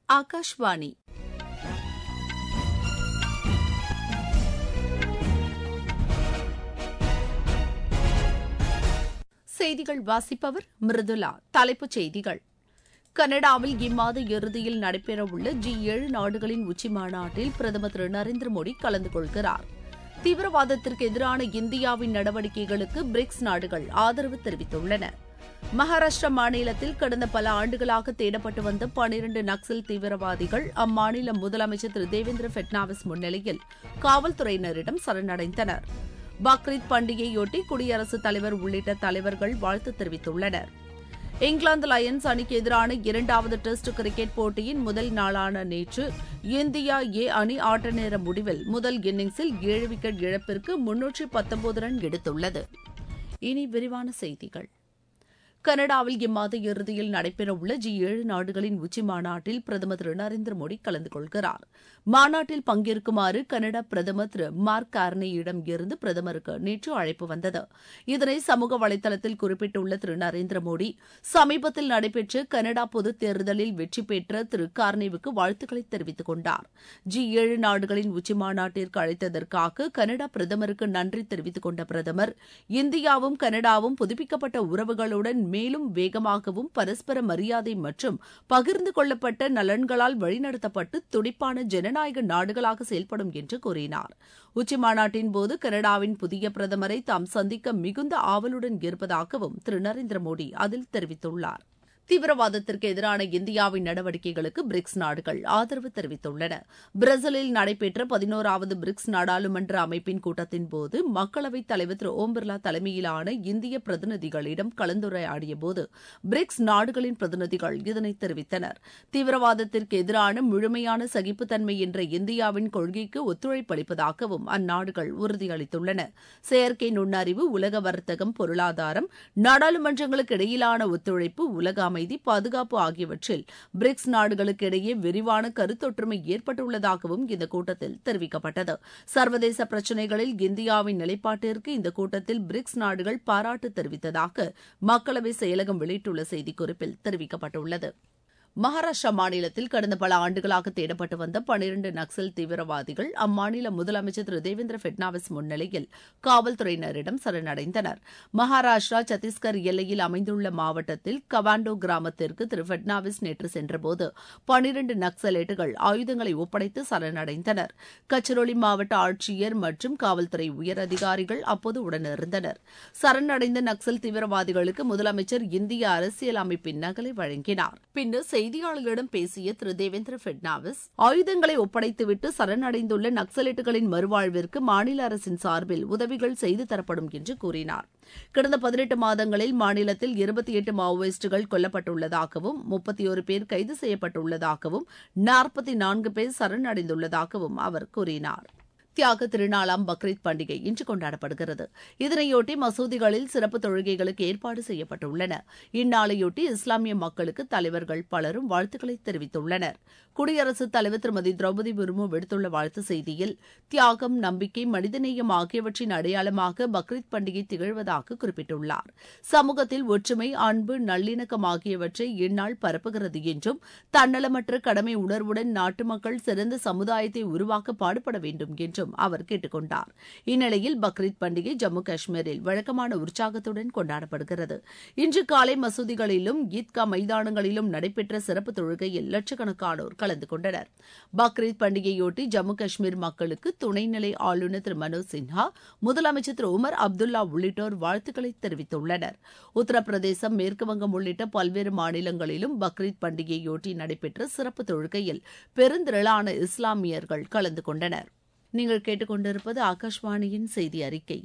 ஆகாஷ்வாணி செய்திகள் வாசிப்பவர் மிருதுலா தலைப்புச் செய்திகள் கனடாவில் இம்மாத இறுதியில் நடைபெறவுள்ள ஜி ஏழு நாடுகளின் உச்சி மாநாட்டில் பிரதமர் திரு நரேந்திர மோடி கலந்து கொள்கிறார் தீவிரவாதத்திற்கு எதிரான இந்தியாவின் நடவடிக்கைகளுக்கு பிரிக்ஸ் நாடுகள் ஆதரவு தெரிவித்துள்ளன மகாராஷ்டிரா மாநிலத்தில் கடந்த பல ஆண்டுகளாக தேடப்பட்டு வந்த பனிரண்டு நக்சல் தீவிரவாதிகள் அம்மாநில முதலமைச்சர் திரு தேவேந்திர பட்னாவிஸ் முன்னிலையில் காவல்துறையினரிடம் சரணடைந்தனர் பக்ரீத் பண்டிகையொட்டி குடியரசுத் தலைவர் உள்ளிட்ட தலைவர்கள் வாழ்த்து தெரிவித்துள்ளனர் இங்கிலாந்து லயன்ஸ் அணிக்கு எதிரான இரண்டாவது டெஸ்ட் கிரிக்கெட் போட்டியின் முதல் நாளான நேற்று இந்தியா ஏ அணி ஆட்ட நேர முடிவில் முதல் இன்னிங்ஸில் ஏழு விக்கெட் இழப்பிற்கு முன்னூற்றி பத்தொன்பது ரன் எடுத்துள்ளது இனி விரிவான செய்திகள் கனடாவில் இம்மாத இறுதியில் நடைபெறவுள்ள ஜி ஏழு நாடுகளின் உச்சி மாநாட்டில் பிரதமர் திரு நரேந்திர மோடி கலந்து கொள்கிறார் மாநாட்டில் பங்கேற்குமாறு கனடா பிரதமர் திரு மார்க் கார்னேயிடம் இருந்து பிரதமருக்கு நேற்று அழைப்பு வந்தது இதனை சமூக வலைதளத்தில் குறிப்பிட்டுள்ள திரு நரேந்திர மோடி சமீபத்தில் நடைபெற்ற கனடா பொதுத் தேர்தலில் வெற்றி பெற்ற திரு கார்னேவுக்கு வாழ்த்துக்களை தெரிவித்துக் கொண்டார் ஜி ஏழு நாடுகளின் உச்சி மாநாட்டிற்கு அழைத்ததற்காக கனடா பிரதமருக்கு நன்றி தெரிவித்துக் கொண்ட பிரதமர் இந்தியாவும் கனடாவும் புதுப்பிக்கப்பட்ட உறவுகளுடன் மேலும் வேகமாகவும் பரஸ்பர மரியாதை மற்றும் பகிர்ந்து கொள்ளப்பட்ட நலன்களால் வழிநடத்தப்பட்டு துடிப்பான ஜனநாயக நாடுகளாக செயல்படும் என்று கூறினார் உச்சி மாநாட்டின் போது கனடாவின் புதிய பிரதமரை தாம் சந்திக்க மிகுந்த ஆவலுடன் இருப்பதாகவும் திரு நரேந்திர மோடி அதில் தெரிவித்துள்ளார் தீவிரவாதத்திற்கு எதிரான இந்தியாவின் நடவடிக்கைகளுக்கு பிரிக்ஸ் நாடுகள் ஆதரவு தெரிவித்துள்ளன பிரேசிலில் நடைபெற்ற பதினோராவது பிரிக்ஸ் நாடாளுமன்ற அமைப்பின் கூட்டத்தின் போது மக்களவைத் தலைவர் திரு ஓம் பிர்லா தலைமையிலான இந்திய பிரதிநிதிகளிடம் கலந்துரையாடியபோது பிரிக்ஸ் நாடுகளின் பிரதிநிதிகள் இதனை தெரிவித்தனர் தீவிரவாதத்திற்கு எதிரான முழுமையான சகிப்புத்தன்மை என்ற இந்தியாவின் கொள்கைக்கு ஒத்துழைப்பளிப்பதாகவும் அந்நாடுகள் உறுதியளித்துள்ளன செயற்கை நுண்ணறிவு உலக வர்த்தகம் பொருளாதாரம் நாடாளுமன்றங்களுக்கு இடையிலான ஒத்துழைப்பு உலக அமைதி பாதுகாப்பு ஆகியவற்றில் பிரிக்ஸ் நாடுகளுக்கு இடையே விரிவான கருத்தொற்றுமை ஏற்பட்டுள்ளதாகவும் இந்த கூட்டத்தில் தெரிவிக்கப்பட்டது சர்வதேச பிரச்சினைகளில் இந்தியாவின் நிலைப்பாட்டிற்கு இந்த கூட்டத்தில் பிரிக்ஸ் நாடுகள் பாராட்டு தெரிவித்ததாக மக்களவை செயலகம் வெளியிட்டுள்ள செய்திக்குறிப்பில் தெரிவிக்கப்பட்டுள்ளது மகாராஷ்டிரா மாநிலத்தில் கடந்த பல ஆண்டுகளாக தேடப்பட்டு வந்த பனிரண்டு நக்சல் தீவிரவாதிகள் அம்மாநில முதலமைச்சர் திரு தேவேந்திர பட்னாவிஸ் முன்னிலையில் காவல்துறையினரிடம் சரணடைந்தனர் மகாராஷ்டிரா சத்தீஸ்கர் எல்லையில் அமைந்துள்ள மாவட்டத்தில் கவாண்டோ கிராமத்திற்கு திரு பட்னாவிஸ் நேற்று சென்றபோது பனிரண்டு நக்சலைட்டுகள் ஆயுதங்களை ஒப்படைத்து சரணடைந்தனர் கச்சரோலி மாவட்ட ஆட்சியர் மற்றும் காவல்துறை உயரதிகாரிகள் அப்போது உடனிருந்தனர் சரணடைந்த நக்சல் தீவிரவாதிகளுக்கு முதலமைச்சர் இந்திய அரசியல் அமைப்பின் நகலை வழங்கினார் பின்னர் செய்தியாளர்களிடம் பேசிய திரு தேவேந்திர பட்னாவிஸ் ஆயுதங்களை ஒப்படைத்துவிட்டு சரணடைந்துள்ள நக்சலைட்டுகளின் மறுவாழ்விற்கு மாநில அரசின் சார்பில் உதவிகள் செய்து தரப்படும் என்று கூறினார் கடந்த பதினெட்டு மாதங்களில் மாநிலத்தில் இருபத்தி எட்டு மாவோயிஸ்டுகள் கொல்லப்பட்டுள்ளதாகவும் முப்பத்தி ஒரு பேர் கைது செய்யப்பட்டுள்ளதாகவும் நாற்பத்தி நான்கு பேர் சரணடைந்துள்ளதாகவும் அவர் கூறினார் தியாக திருநாளாம் பக்ரீத் பண்டிகை இன்று கொண்டாடப்படுகிறது இதனையொட்டி மசூதிகளில் சிறப்பு தொழுகைகளுக்கு ஏற்பாடு செய்யப்பட்டுள்ளன இந்நாளையொட்டி இஸ்லாமிய மக்களுக்கு தலைவர்கள் பலரும் வாழ்த்துக்களை தெரிவித்துள்ளனர் குடியரசுத் தலைவர் திருமதி திரௌபதி முர்மு விடுத்துள்ள வாழ்த்து செய்தியில் தியாகம் நம்பிக்கை மனிதநேயம் ஆகியவற்றின் அடையாளமாக பக்ரீத் பண்டிகை திகழ்வதாக குறிப்பிட்டுள்ளார் சமூகத்தில் ஒற்றுமை அன்பு நல்லிணக்கம் ஆகியவற்றை இந்நாள் பரப்புகிறது என்றும் தன்னலமற்ற கடமை உணர்வுடன் நாட்டு மக்கள் சிறந்த சமுதாயத்தை உருவாக்க பாடுபட வேண்டும் என்றும் என்றும் அவர் கேட்டுக் கொண்டார் இந்நிலையில் பக்ரீத் பண்டிகை ஜம்மு காஷ்மீரில் வழக்கமான உற்சாகத்துடன் கொண்டாடப்படுகிறது இன்று காலை மசூதிகளிலும் ஈத்கா மைதானங்களிலும் நடைபெற்ற சிறப்பு தொழுகையில் லட்சக்கணக்கானோர் கலந்து கொண்டனர் பக்ரீத் பண்டிகையொட்டி ஜம்மு காஷ்மீர் மக்களுக்கு துணைநிலை ஆளுநர் திரு மனோஜ் சின்ஹா முதலமைச்சர் திரு உமர் அப்துல்லா உள்ளிட்டோர் வாழ்த்துக்களை தெரிவித்துள்ளனர் உத்தரப்பிரதேசம் மேற்குவங்கம் உள்ளிட்ட பல்வேறு மாநிலங்களிலும் பக்ரீத் பண்டிகையொட்டி நடைபெற்ற சிறப்பு தொழுகையில் பெருந்திரளான இஸ்லாமியர்கள் கலந்து கொண்டனர் நீங்கள் கேட்டுக்கொண்டிருப்பது ஆகாஷ்வாணியின் செய்தி அறிக்கை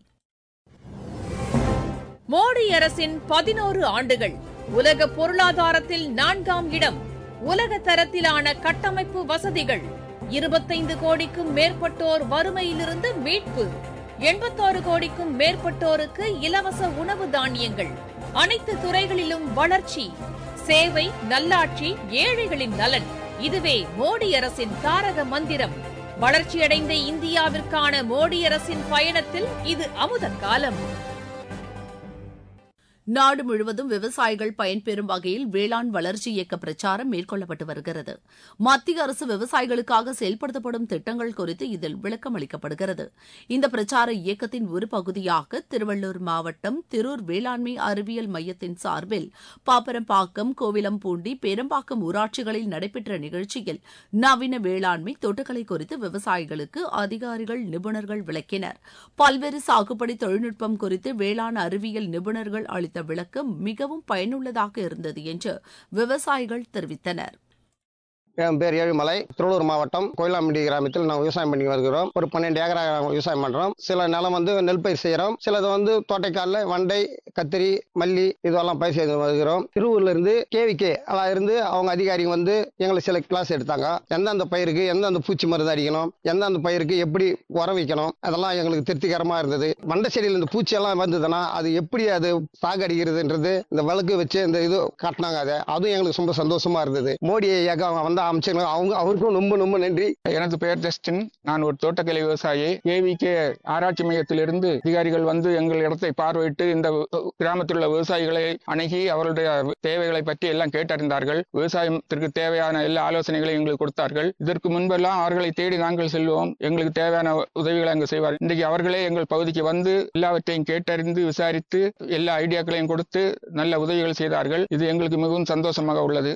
மோடி அரசின் பதினோரு ஆண்டுகள் உலக பொருளாதாரத்தில் நான்காம் இடம் உலக தரத்திலான கட்டமைப்பு வசதிகள் இருபத்தைந்து கோடிக்கும் மேற்பட்டோர் வறுமையிலிருந்து மீட்பு எண்பத்தாறு கோடிக்கும் மேற்பட்டோருக்கு இலவச உணவு தானியங்கள் அனைத்து துறைகளிலும் வளர்ச்சி சேவை நல்லாட்சி ஏழைகளின் நலன் இதுவே மோடி அரசின் தாரக மந்திரம் வளர்ச்சியடைந்த இந்தியாவிற்கான மோடி அரசின் பயணத்தில் இது அமுத காலம் நாடு முழுவதும் விவசாயிகள் பயன்பெறும் வகையில் வேளாண் வளர்ச்சி இயக்க பிரச்சாரம் மேற்கொள்ளப்பட்டு வருகிறது மத்திய அரசு விவசாயிகளுக்காக செயல்படுத்தப்படும் திட்டங்கள் குறித்து இதில் விளக்கம் அளிக்கப்படுகிறது இந்த பிரச்சார இயக்கத்தின் ஒரு பகுதியாக திருவள்ளூர் மாவட்டம் திரூர் வேளாண்மை அறிவியல் மையத்தின் சார்பில் பாப்பரம்பாக்கம் கோவிலம்பூண்டி பேரம்பாக்கம் ஊராட்சிகளில் நடைபெற்ற நிகழ்ச்சியில் நவீன வேளாண்மை தோட்டக்கலை குறித்து விவசாயிகளுக்கு அதிகாரிகள் நிபுணர்கள் விளக்கினர் பல்வேறு சாகுபடி தொழில்நுட்பம் குறித்து வேளாண் அறிவியல் நிபுணர்கள் அளித்த விளக்கம் மிகவும் பயனுள்ளதாக இருந்தது என்று விவசாயிகள் தெரிவித்தனர் என் பேர் ஏழுமலை திருவள்ளூர் மாவட்டம் கோயிலாம்பட்டி கிராமத்தில் நாங்கள் விவசாயம் பண்ணி வருகிறோம் ஒரு பன்னெண்டு ஏக்கரா விவசாயம் பண்றோம் சில நிலம் வந்து நெல் பயிர் செய்கிறோம் சிலது வந்து தோட்டைக்காலில் வண்டை கத்திரி மல்லி இதெல்லாம் பயிர் செய்து வருகிறோம் திருவூர்ல இருந்து கேவிகே அதான் இருந்து அவங்க அதிகாரிங்க வந்து எங்களுக்கு சில கிளாஸ் எடுத்தாங்க எந்தெந்த பயிருக்கு எந்தெந்த பூச்சி மருந்து அடிக்கணும் எந்தெந்த பயிருக்கு எப்படி உரம் வைக்கணும் அதெல்லாம் எங்களுக்கு திருப்திகரமா இருந்தது வண்டை செடியில் இந்த பூச்சி எல்லாம் வந்ததுன்னா அது எப்படி அது சாகடிக்கிறதுன்றது இந்த விளக்கு வச்சு இந்த இது காட்டினாங்க அதை அதுவும் எங்களுக்கு ரொம்ப சந்தோஷமா இருந்தது மோடி ஐயாக்கு அவங்க வந்து அமைச்சர்கள் அவங்க அவருக்கும் ரொம்ப ரொம்ப நன்றி எனது பெயர் ஜஸ்டின் நான் ஒரு தோட்டக்கலை விவசாயி ஏவிகே ஆராய்ச்சி மையத்திலிருந்து அதிகாரிகள் வந்து எங்கள் இடத்தை பார்வையிட்டு இந்த கிராமத்தில் உள்ள விவசாயிகளை அணுகி அவர்களுடைய தேவைகளை பற்றி எல்லாம் கேட்டறிந்தார்கள் விவசாயத்திற்கு தேவையான எல்லா ஆலோசனைகளையும் எங்களுக்கு கொடுத்தார்கள் இதற்கு முன்பெல்லாம் அவர்களை தேடி நாங்கள் செல்வோம் எங்களுக்கு தேவையான உதவிகளை அங்கு செய்வார் இன்றைக்கு அவர்களே எங்கள் பகுதிக்கு வந்து எல்லாவற்றையும் கேட்டறிந்து விசாரித்து எல்லா ஐடியாக்களையும் கொடுத்து நல்ல உதவிகள் செய்தார்கள் இது எங்களுக்கு மிகவும் சந்தோஷமாக உள்ளது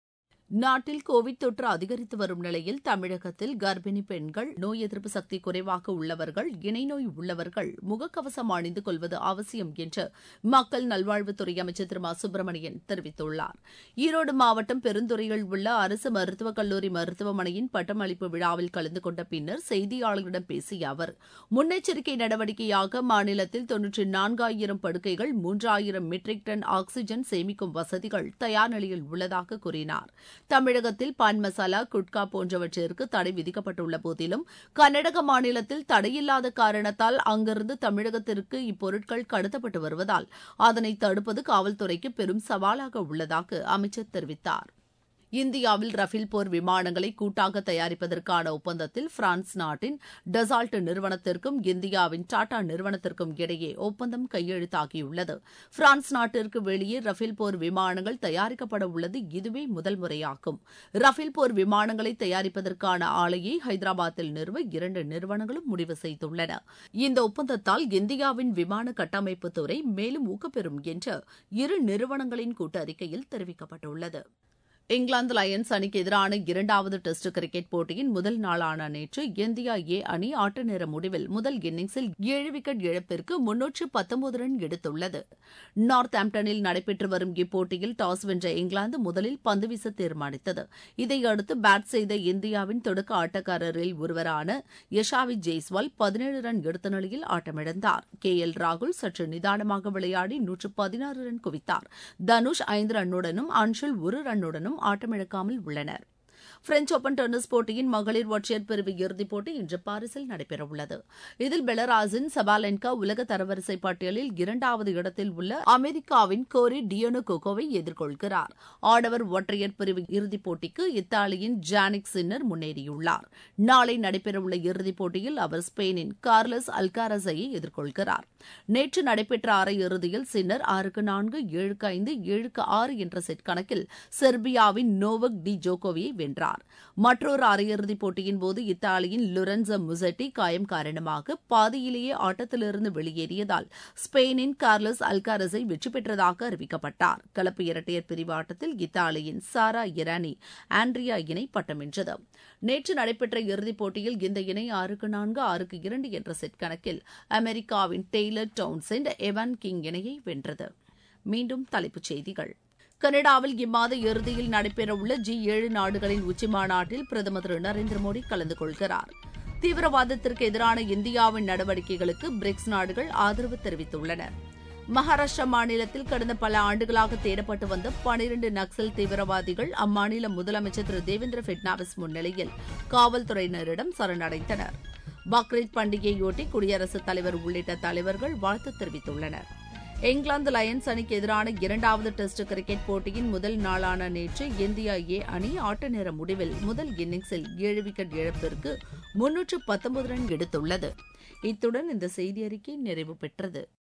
நாட்டில் கோவிட் தொற்று அதிகரித்து வரும் நிலையில் தமிழகத்தில் கர்ப்பிணி பெண்கள் நோய் எதிர்ப்பு சக்தி குறைவாக உள்ளவர்கள் இணை நோய் உள்ளவர்கள் முகக்கவசம் அணிந்து கொள்வது அவசியம் என்று மக்கள் நல்வாழ்வுத்துறை அமைச்சர் திரு மா சுப்பிரமணியன் தெரிவித்துள்ளார் ஈரோடு மாவட்டம் பெருந்துறையில் உள்ள அரசு மருத்துவக் கல்லூரி மருத்துவமனையின் பட்டமளிப்பு விழாவில் கலந்து கொண்ட பின்னர் செய்தியாளர்களிடம் பேசிய அவர் முன்னெச்சரிக்கை நடவடிக்கையாக மாநிலத்தில் தொன்னூற்றி நான்காயிரம் படுக்கைகள் மூன்றாயிரம் மெட்ரிக் டன் ஆக்ஸிஜன் சேமிக்கும் வசதிகள் தயார் நிலையில் உள்ளதாக கூறினார் தமிழகத்தில் பான் மசாலா குட்கா போன்றவற்றிற்கு தடை விதிக்கப்பட்டுள்ள போதிலும் கர்நாடக மாநிலத்தில் தடையில்லாத காரணத்தால் அங்கிருந்து தமிழகத்திற்கு இப்பொருட்கள் கடத்தப்பட்டு வருவதால் அதனை தடுப்பது காவல்துறைக்கு பெரும் சவாலாக உள்ளதாக அமைச்சர் தெரிவித்தார் இந்தியாவில் ரஃபேல் போர் விமானங்களை கூட்டாக தயாரிப்பதற்கான ஒப்பந்தத்தில் பிரான்ஸ் நாட்டின் டசால்ட் நிறுவனத்திற்கும் இந்தியாவின் டாடா நிறுவனத்திற்கும் இடையே ஒப்பந்தம் கையெழுத்தாகியுள்ளது பிரான்ஸ் நாட்டிற்கு வெளியே ரஃபேல் போர் விமானங்கள் தயாரிக்கப்பட உள்ளது இதுவே முதல் முறையாகும் ரஃபேல் போர் விமானங்களை தயாரிப்பதற்கான ஆலையை ஹைதராபாத்தில் நிறுவ இரண்டு நிறுவனங்களும் முடிவு செய்துள்ளன இந்த ஒப்பந்தத்தால் இந்தியாவின் விமான கட்டமைப்பு துறை மேலும் ஊக்கப்பெறும் என்று இரு நிறுவனங்களின் கூட்டறிக்கையில் தெரிவிக்கப்பட்டுள்ளது இங்கிலாந்து லயன்ஸ் அணிக்கு எதிரான இரண்டாவது டெஸ்ட் கிரிக்கெட் போட்டியின் முதல் நாளான நேற்று இந்தியா ஏ அணி ஆட்ட நேர முடிவில் முதல் இன்னிங்ஸில் ஏழு விக்கெட் இழப்பிற்கு முன்னூற்று பத்தொன்பது ரன் எடுத்துள்ளது நார்த் ஆம்டனில் நடைபெற்று வரும் இப்போட்டியில் டாஸ் வென்ற இங்கிலாந்து முதலில் பந்து வீச தீர்மானித்தது இதையடுத்து பேட் செய்த இந்தியாவின் தொடக்க ஆட்டக்காரரில் ஒருவரான யஷாவி ஜெய்ஸ்வால் பதினேழு ரன் எடுத்த நிலையில் ஆட்டமிழந்தார் கே எல் ராகுல் சற்று நிதானமாக விளையாடி நூற்று பதினாறு ரன் குவித்தார் தனுஷ் ஐந்து ரன்னுடனும் அன்ஷுல் ஒரு ரன்னுடனும் ஆட்டமிழக்காமல் உள்ளனர் பிரெஞ்ச் ஓபன் டென்னிஸ் போட்டியின் மகளிர் ஒற்றையர் பிரிவு இறுதிப் போட்டி இன்று பாரிஸில் நடைபெறவுள்ளது இதில் பெலராஸின் சபாலென்கா உலக தரவரிசை பட்டியலில் இரண்டாவது இடத்தில் உள்ள அமெரிக்காவின் கோரி டியோனோ கோகோவை எதிர்கொள்கிறார் ஆடவர் ஒற்றையர் பிரிவு இறுதிப் போட்டிக்கு இத்தாலியின் ஜானிக் சின்னர் முன்னேறியுள்ளார் நாளை நடைபெறவுள்ள இறுதிப் போட்டியில் அவர் ஸ்பெயினின் கார்லஸ் அல்காரஸையை எதிர்கொள்கிறார் நேற்று நடைபெற்ற அரையிறுதியில் சின்னர் ஆறுக்கு நான்கு ஏழுக்கு ஐந்து ஏழுக்கு ஆறு என்ற செட் கணக்கில் செர்பியாவின் நோவக் டி ஜோகோவியை வென்றார் மற்றொரு அரையிறுதிப் போட்டியின் போது இத்தாலியின் லுரன்ச முசெட்டி காயம் காரணமாக பாதியிலேயே ஆட்டத்திலிருந்து வெளியேறியதால் ஸ்பெயினின் கார்லஸ் அல்காரஸை வெற்றி பெற்றதாக அறிவிக்கப்பட்டார் கலப்பு இரட்டையர் பிரிவு ஆட்டத்தில் இத்தாலியின் சாரா இரானி ஆண்ட்ரியா இணை பட்டம் வென்றது நேற்று நடைபெற்ற இறுதிப் போட்டியில் இந்த இணை ஆறுக்கு நான்கு ஆறுக்கு இரண்டு என்ற செட் கணக்கில் அமெரிக்காவின் டெய்லர் டவுன்சென்ட் எவான் கிங் இணையை வென்றது மீண்டும் தலைப்புச் செய்திகள் கனடாவில் இம்மாத இறுதியில் நடைபெறவுள்ள ஜி ஏழு நாடுகளின் உச்சிமாநாட்டில் பிரதமர் திரு நரேந்திர மோடி கலந்து கொள்கிறார் தீவிரவாதத்திற்கு எதிரான இந்தியாவின் நடவடிக்கைகளுக்கு பிரிக்ஸ் நாடுகள் ஆதரவு தெரிவித்துள்ளன மகாராஷ்டிரா மாநிலத்தில் கடந்த பல ஆண்டுகளாக தேடப்பட்டு வந்த பனிரண்டு நக்சல் தீவிரவாதிகள் அம்மாநில முதலமைச்சர் திரு தேவேந்திர பட்னாவிஸ் முன்னிலையில் காவல்துறையினரிடம் சரணடைந்தனர் பக்ரீத் பண்டிகையொட்டி குடியரசுத் தலைவர் உள்ளிட்ட தலைவர்கள் வாழ்த்து தெரிவித்துள்ளனர் இங்கிலாந்து லயன்ஸ் அணிக்கு எதிரான இரண்டாவது டெஸ்ட் கிரிக்கெட் போட்டியின் முதல் நாளான நேற்று இந்தியா ஏ அணி ஆட்ட நேர முடிவில் முதல் இன்னிங்ஸில் ஏழு விக்கெட் இழப்பிற்கு முன்னூற்று பத்தொன்பது ரன் எடுத்துள்ளது இத்துடன் இந்த செய்தி அறிக்கை நிறைவு பெற்றது